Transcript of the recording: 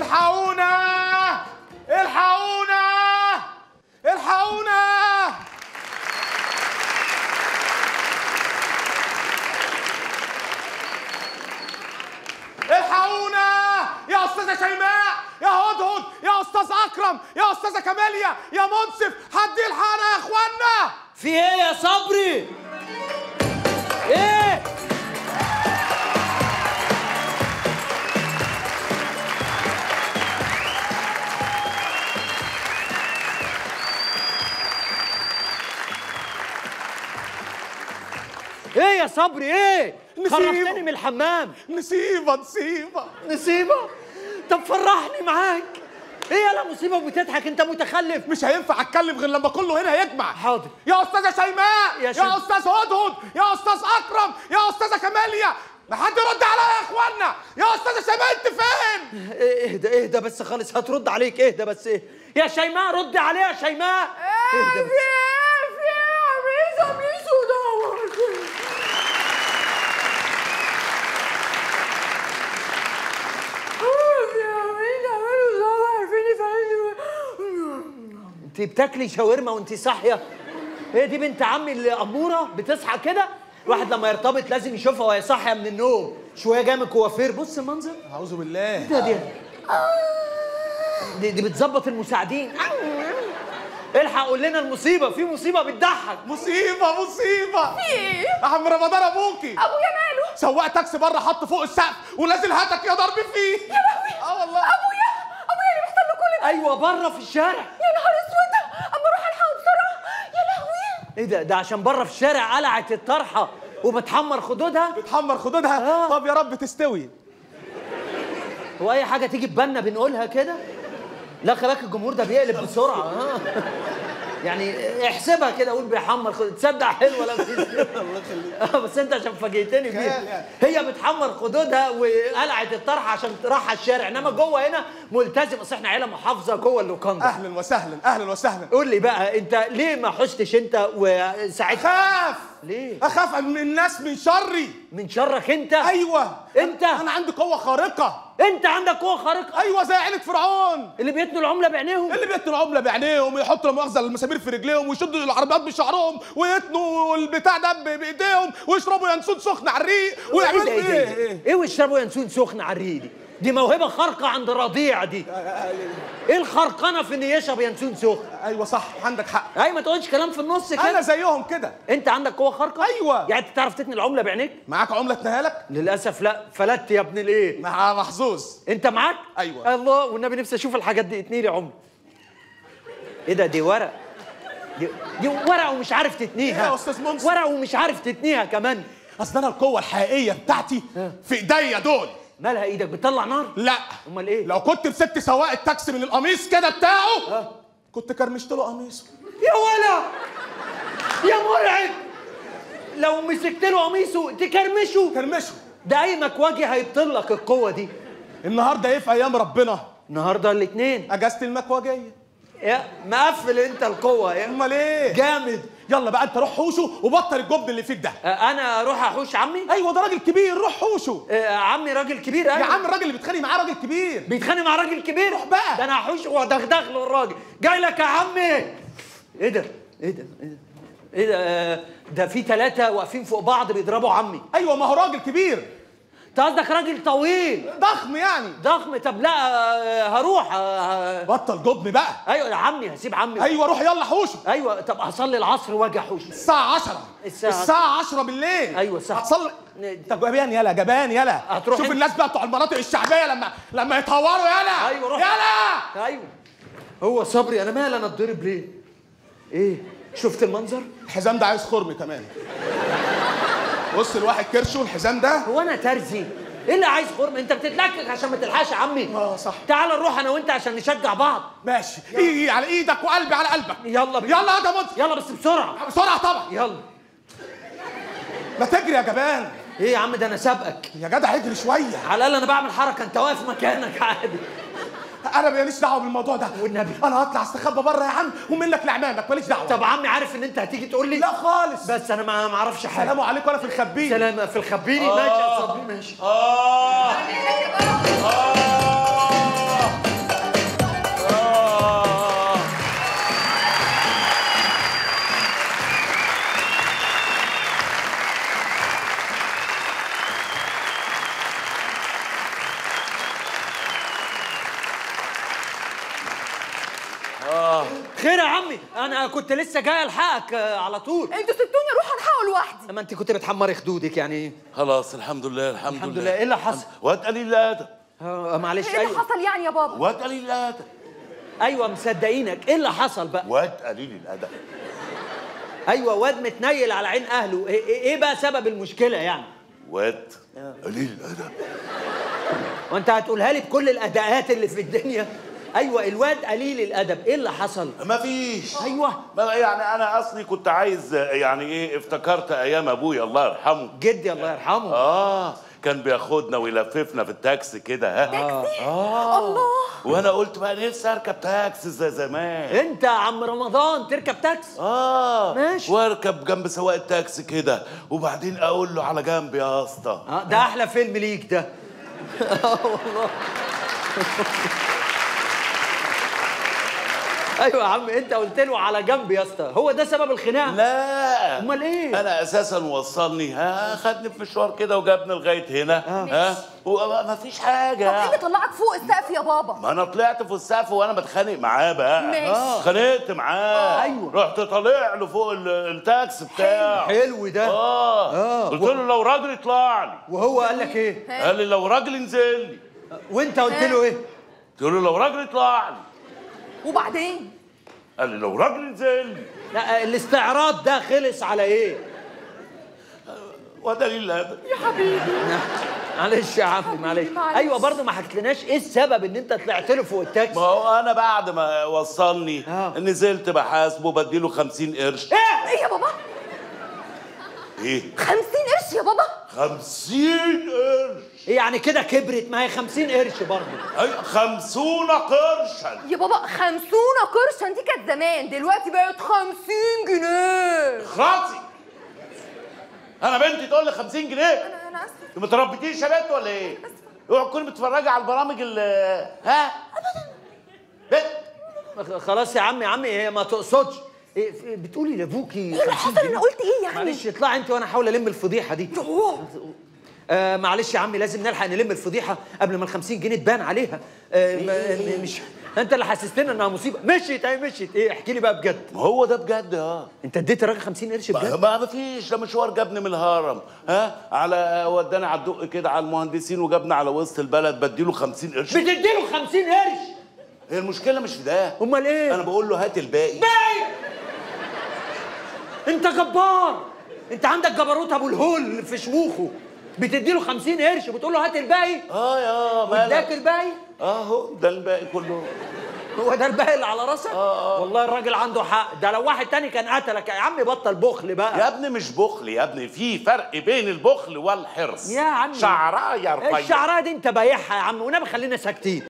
الحقونا الحقونا الحقونا الحقونا يا استاذه شيماء يا هدهد يا استاذ اكرم يا استاذه كماليا يا منصف حد يلحقنا يا اخوانا في ايه يا صبري ايه ايه يا صبري ايه نسيبه. خرجتني من الحمام نسيبه نسيبه نسيبه طب فرحني معاك ايه يلا مصيبه وبتضحك انت متخلف مش هينفع اتكلم غير لما كله هنا يجمع حاضر. يا استاذه شيماء يا يا, شيماء. استاذ هدهد يا استاذ اكرم يا استاذه كماليا ما حد يرد عليا يا اخوانا يا استاذه شيماء انت فين إيه اهدى اهدى بس خالص هترد عليك اهدى بس ايه يا شيماء ردي عليها يا شيماء اهدى بس انت بتاكلي شاورما وانت صاحيه هي دي بنت عمي اللي اموره بتصحى كده الواحد لما يرتبط لازم يشوفها وهي صاحيه من النوم شويه جايه من الكوافير بص المنظر اعوذ بالله ده دي دي, دي بتظبط المساعدين الحق قول لنا المصيبه في مصيبه بتضحك مصيبه مصيبه في ايه؟ يا عم رمضان ابوكي ابويا ماله؟ سواق تاكسي بره حط فوق السقف ونازل هاتك يا ضرب فيه يا لهوي اه والله ابويا ابويا اللي بيحصل له كل ده ايوه بره في الشارع يا نهار اسود اما اروح الحقه بسرعه يا لهوي ايه ده ده عشان بره في الشارع قلعت الطرحه وبتحمر خدودها بتحمر خدودها آه. طب يا رب تستوي هو اي حاجه تيجي في بالنا بنقولها كده لا خلي بالك الجمهور ده بيقلب بسرعه آه. يعني احسبها كده قول بيحمر خدود تصدق حلوه لا الله يخليك بس انت عشان فاجئتني خيال بيها يعني. هي بتحمر خدودها وقلعت الطرحه عشان راح الشارع انما جوه هنا ملتزم اصل احنا عيله محافظه جوه اللوكاندا اهلا وسهلا اهلا وسهلا قول لي بقى انت ليه ما حشتش انت وساعتها اخاف ليه؟ اخاف من الناس من شري من شرك انت ايوه انت؟ انا عندي قوه خارقه انت عندك قوه خارقه ايوه زي عيله فرعون اللي بيتنوا العمله بعينيهم اللي بيتنوا العمله بعينيهم ويحطوا المؤاخذه المسامير في رجليهم ويشدوا العربيات بشعرهم ويتنوا البتاع ده ب- بايديهم ويشربوا ينسون سخن على الريق ويعملوا ايه ده ايه ايه ده؟ ايه ويشربوا ينسون سخن على الريق دي دي موهبه خارقه عند الرضيع دي ايه الخرقنه في ان يشرب ينسون سخن ايوه صح عندك حق اي ما تقولش كلام في النص انا كده زيهم كده انت عندك قوه خارقه أيوة. يعني انت تعرف تتني العمله بعينيك معاك عمله اتنيها لك للاسف لا فلت يا ابن الايه مع محظوظ انت معاك أيوة. الله والنبي نفسي اشوف الحاجات دي اتني لي عمله ايه ده دي ورق دي, دي ورق ومش عارف تتنيها إيه يا أستاذ منصف؟ ورق ومش عارف تتنيها كمان اصل انا القوه الحقيقيه بتاعتي في ايديا دول مالها ايدك بتطلع نار لا امال ايه لو كنت مسكت سواق التاكسي من القميص كده بتاعه كنت كرمشت له قميصه يا ولا يا مرعب لو مسكت له قميصه تكرمشه كرمشه ده اي مكواجي هيبطل لك القوه دي النهارده ايه في ايام ربنا النهارده الاثنين اجازه المكواجيه يا مقفل انت القوه يا امال ايه جامد يلا بقى انت روح حوشه وبطل الجبن اللي فيك ده آه، انا اروح احوش عمي ايوه ده راجل كبير روح حوشه آه، عمي راجل كبير يا أيوة. عم الراجل اللي بيتخانق معاه راجل كبير بيتخانق مع راجل كبير روح بقى. ده انا هحوش وادغدغ له الراجل جاي لك يا عمي ايه ده ايه ده ايه ده ايه ده آه، ده في ثلاثه واقفين فوق بعض بيضربوا عمي ايوه ما هو راجل كبير انت قصدك راجل طويل ضخم يعني ضخم طب لا آه، هروح آه، بطل جبن بقى ايوه يا عمي هسيب عمي ايوه روح يلا حوشه ايوه طب هصلي العصر واجي احوش الساعة 10 الساعة الساعة 10 بالليل أيوة، الساعة- هتصلي ن- انت جبان يلا جبان يلا هتروح شوف انت؟ الناس بقى بتوع المناطق الشعبية لما لما يتهوروا يلا ايوه روح يلا ايوه هو صبري انا مال انا اتضرب ليه ايه شفت المنظر الحزام ده عايز خرم كمان بص الواحد كرشه الحزام ده هو انا ترزي ايه اللي عايز خرم انت بتتلكك عشان ما تلحقش يا عمي اه صح تعال نروح انا وانت عشان نشجع بعض ماشي ايدي على ايدك وقلبي على قلبك يلا بينا. يلا يا جماعة يلا بس بسرعه بسرعة طبعا يلا ما تجري يا جبان ايه يا عم ده انا سابقك يا جدع اجري شوية على الاقل انا بعمل حركه انت واقف مكانك عادي انا ماليش دعوة بالموضوع ده والنبي. انا هطلع استخبى بره يا عم ومنك لعمامك ماليش دعوة طب عمي عارف ان انت هتيجي تقول لي لا خالص بس انا ما ما اعرفش حاجه سلام عليكم وانا في الخبيل سلام في الخبيني ماشي يا صبري ماشي آه آه خير يا عمي انا كنت لسه جاي الحقك آه، على طول انتوا سبتوني اروح الحقه لوحدي ما انت كنت بتحمري خدودك يعني خلاص الحمد لله الحمد, الحمد لله ايه اللي حصل واد قليل الادب آه، معلش ايه اللي ايوه حصل يعني يا بابا واد قليل الادب ايوه مصدقينك ايه اللي حصل بقى واد قليل الادب ايوه واد متنيل على عين اهله ايه, إيه إيه بقى سبب المشكله يعني واد قليل الادب وانت هتقولها لي بكل الاداءات اللي في الدنيا ايوه الواد قليل الادب ايه اللي حصل مفيش ايوه ما يعني انا اصلي كنت عايز يعني ايه افتكرت ايام ابويا الله يرحمه جدي الله يرحمه اه كان بياخدنا ويلففنا في التاكسي كده ها تاكسي اه الله وانا قلت بقى نفسي اركب تاكسي زي زمان انت يا عم رمضان تركب تاكسي اه ماشي. واركب جنب سواق التاكسي كده وبعدين اقول له على جنب يا اسطى اه ده احلى فيلم ليك ده اه والله ايوه يا عم انت قلت له على جنب يا اسطى هو ده سبب الخناقه لا امال ايه انا اساسا وصلني ها خدني في مشوار كده وجابني لغايه هنا ها وما فيش حاجه طب ايه اللي طلعك فوق السقف يا بابا ما انا طلعت في السقف وانا بتخانق معاه بقى ماشي. آه. اتخانقت معاه أيوة. رحت طالع له فوق ال- التاكسي بتاعه حلو ده اه, آه. قلت له لو راجل اطلع لي وهو قال لك ايه قال لي لو راجل انزل لي وانت قلت له ايه قلت له لو راجل اطلع لي وبعدين قال لي لو راجل انزل لي لا الاستعراض ده خلص على ايه ودليل الادب يا حبيبي معلش يا عمي معلش معلش. ايوه برضه ما حكيتلناش ايه السبب ان انت طلعت له فوق ما التاكسي هو انا بعد ما وصلني آه. نزلت بحاسبه بديله 50 قرش ايه ايه يا بابا ايه 50 قرش يا بابا 50 قرش ايه يعني كده كبرت ما هي 50 قرش برضه اي 50 قرشا يا بابا 50 قرشا دي كانت زمان دلوقتي بقت 50 جنيه خاطي انا بنتي تقول لي 50 جنيه انا انا اسفه انت ما تربيتيش يا بنت ولا ايه؟ اوعي تكوني بتتفرجي على البرامج ال ها؟ بنت خلاص يا عمي يا عمي هي ما تقصدش إيه في- بتقولي لابوكي ايه اللي 50 حصل جنيه؟ انا قلت ايه يعني معلش اطلعي انت وانا احاول الم الفضيحه دي يوه. آه معلش يا عمي لازم نلحق نلم الفضيحه قبل ما ال 50 جنيه تبان عليها آه ما- م- مش انت اللي حسستنا انها مصيبه مشيت اهي مشيت ايه احكي لي بقى بجد ما هو ده بجد اه انت اديت الراجل 50 قرش ما بجد ما ما فيش ده مشوار جابني من الهرم ها على وداني على الدق كده على المهندسين وجابني على وسط البلد بديله 50 قرش بتديله 50 قرش هي المشكله مش في ده امال ايه انا بقول له هات الباقي باي انت جبار انت عندك جبروت ابو الهول في شموخه بتديله 50 قرش وبتقول له هات الباقي اه يا واداك مالك الباقي اهو ده الباقي كله هو ده الباقي اللي على راسك آه، آه. والله الراجل عنده حق ده لو واحد تاني كان قتلك يا عم بطل بخل بقى يا ابني مش بخل يا ابني في فرق بين البخل والحرص يا عم شعرايه رفيع الشعرايه دي انت بايعها يا عم ونبي خلينا ساكتين